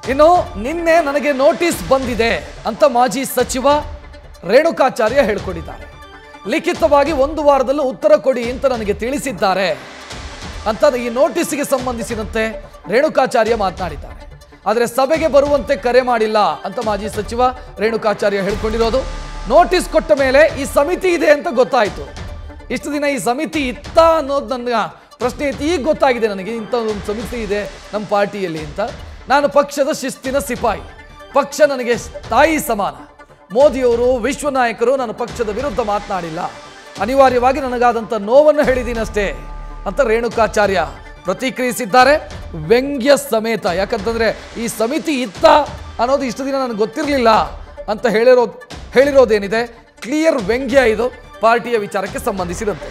ಇನ್ನು ನಿನ್ನೆ ನನಗೆ ನೋಟಿಸ್ ಬಂದಿದೆ ಅಂತ ಮಾಜಿ ಸಚಿವ ರೇಣುಕಾಚಾರ್ಯ ಹೇಳ್ಕೊಂಡಿದ್ದಾರೆ ಲಿಖಿತವಾಗಿ ಒಂದು ವಾರದಲ್ಲೂ ಉತ್ತರ ಕೊಡಿ ಅಂತ ನನಗೆ ತಿಳಿಸಿದ್ದಾರೆ ಅಂತ ಈ ನೋಟಿಸ್ಗೆ ಸಂಬಂಧಿಸಿದಂತೆ ರೇಣುಕಾಚಾರ್ಯ ಮಾತನಾಡಿದ್ದಾರೆ ಆದರೆ ಸಭೆಗೆ ಬರುವಂತೆ ಕರೆ ಮಾಡಿಲ್ಲ ಅಂತ ಮಾಜಿ ಸಚಿವ ರೇಣುಕಾಚಾರ್ಯ ಹೇಳ್ಕೊಂಡಿರೋದು ನೋಟಿಸ್ ಕೊಟ್ಟ ಮೇಲೆ ಈ ಸಮಿತಿ ಇದೆ ಅಂತ ಗೊತ್ತಾಯಿತು ಇಷ್ಟು ದಿನ ಈ ಸಮಿತಿ ಇತ್ತ ಅನ್ನೋದು ನನ್ನ ಪ್ರಶ್ನೆ ಇತ್ತು ಈಗ ಗೊತ್ತಾಗಿದೆ ನನಗೆ ಇಂಥ ಒಂದು ಸಮಿತಿ ಇದೆ ನಮ್ಮ ಪಾರ್ಟಿಯಲ್ಲಿ ಅಂತ ನಾನು ಪಕ್ಷದ ಶಿಸ್ತಿನ ಸಿಪಾಯಿ ಪಕ್ಷ ನನಗೆ ತಾಯಿ ಸಮಾನ ಮೋದಿಯವರು ವಿಶ್ವ ನಾಯಕರು ನಾನು ಪಕ್ಷದ ವಿರುದ್ಧ ಮಾತನಾಡಿಲ್ಲ ಅನಿವಾರ್ಯವಾಗಿ ನನಗಾದಂಥ ನೋವನ್ನು ಹೇಳಿದ್ದೀನಷ್ಟೇ ಅಂತ ರೇಣುಕಾಚಾರ್ಯ ಪ್ರತಿಕ್ರಿಯಿಸಿದ್ದಾರೆ ವ್ಯಂಗ್ಯ ಸಮೇತ ಯಾಕಂತಂದ್ರೆ ಈ ಸಮಿತಿ ಇತ್ತ ಅನ್ನೋದು ಇಷ್ಟು ದಿನ ನನಗೆ ಗೊತ್ತಿರಲಿಲ್ಲ ಅಂತ ಹೇಳಿರೋ ಹೇಳಿರೋದೇನಿದೆ ಕ್ಲಿಯರ್ ವ್ಯಂಗ್ಯ ಇದು ಪಾರ್ಟಿಯ ವಿಚಾರಕ್ಕೆ ಸಂಬಂಧಿಸಿದಂತೆ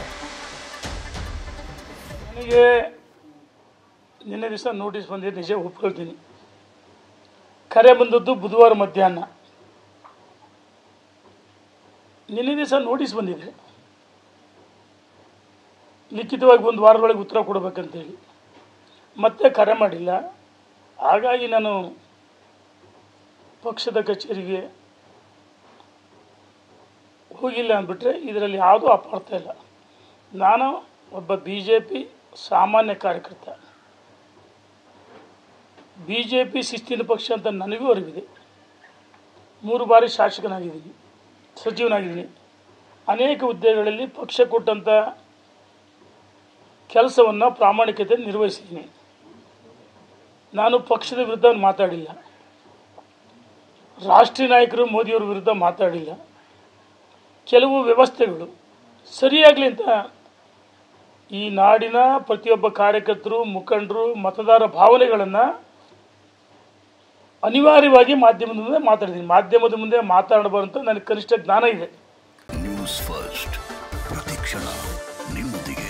ನನಗೆ ನಿನ್ನೆ ದಿವಸ ನೋಟಿಸ್ ಬಂದಿದೆ ನಿಜ ಒಪ್ಕೊಳ್ತೀನಿ ಕರೆ ಬಂದದ್ದು ಬುಧವಾರ ಮಧ್ಯಾಹ್ನ ನಿನ್ನೆ ದಿವಸ ನೋಟಿಸ್ ಬಂದಿದೆ ಲಿಖಿತವಾಗಿ ಒಂದು ವಾರದೊಳಗೆ ಉತ್ತರ ಕೊಡಬೇಕಂತೇಳಿ ಮತ್ತೆ ಕರೆ ಮಾಡಿಲ್ಲ ಹಾಗಾಗಿ ನಾನು ಪಕ್ಷದ ಕಚೇರಿಗೆ ಹೋಗಿಲ್ಲ ಅಂದ್ಬಿಟ್ರೆ ಇದರಲ್ಲಿ ಯಾವುದೂ ಅಪಾರ್ಥ ಇಲ್ಲ ನಾನು ಒಬ್ಬ ಬಿ ಜೆ ಪಿ ಸಾಮಾನ್ಯ ಕಾರ್ಯಕರ್ತ ಬಿ ಜೆ ಪಿ ಶಿಸ್ತಿನ ಪಕ್ಷ ಅಂತ ನನಗೂ ಅರಿವಿದೆ ಮೂರು ಬಾರಿ ಶಾಸಕನಾಗಿದ್ದೀನಿ ಸಚಿವನಾಗಿದ್ದೀನಿ ಅನೇಕ ಹುದ್ದೆಗಳಲ್ಲಿ ಪಕ್ಷ ಕೊಟ್ಟಂಥ ಕೆಲಸವನ್ನು ಪ್ರಾಮಾಣಿಕತೆ ನಿರ್ವಹಿಸಿದ್ದೀನಿ ನಾನು ಪಕ್ಷದ ವಿರುದ್ಧ ಮಾತಾಡಿಲ್ಲ ರಾಷ್ಟ್ರೀಯ ನಾಯಕರು ಮೋದಿಯವರ ವಿರುದ್ಧ ಮಾತಾಡಿಲ್ಲ ಕೆಲವು ವ್ಯವಸ್ಥೆಗಳು ಸರಿಯಾಗಲಿ ಅಂತ ಈ ನಾಡಿನ ಪ್ರತಿಯೊಬ್ಬ ಕಾರ್ಯಕರ್ತರು ಮುಖಂಡರು ಮತದಾರ ಭಾವನೆಗಳನ್ನು ಅನಿವಾರ್ಯವಾಗಿ ಮಾಧ್ಯಮದ ಮುಂದೆ ಮಾತಾಡಿದ್ದೀನಿ ಮಾಧ್ಯಮದ ಮುಂದೆ ಮಾತಾಡಬಾರ್ದು ಅಂತ ನನಗೆ ಕನಿಷ್ಠ ಜ್ಞಾನ ಇದೆ ನ್ಯೂಸ್ ಫಸ್ಟ್ ಪ್ರತಿಕ್ಷಣ ನಿಮ್ಮೊಂದಿಗೆ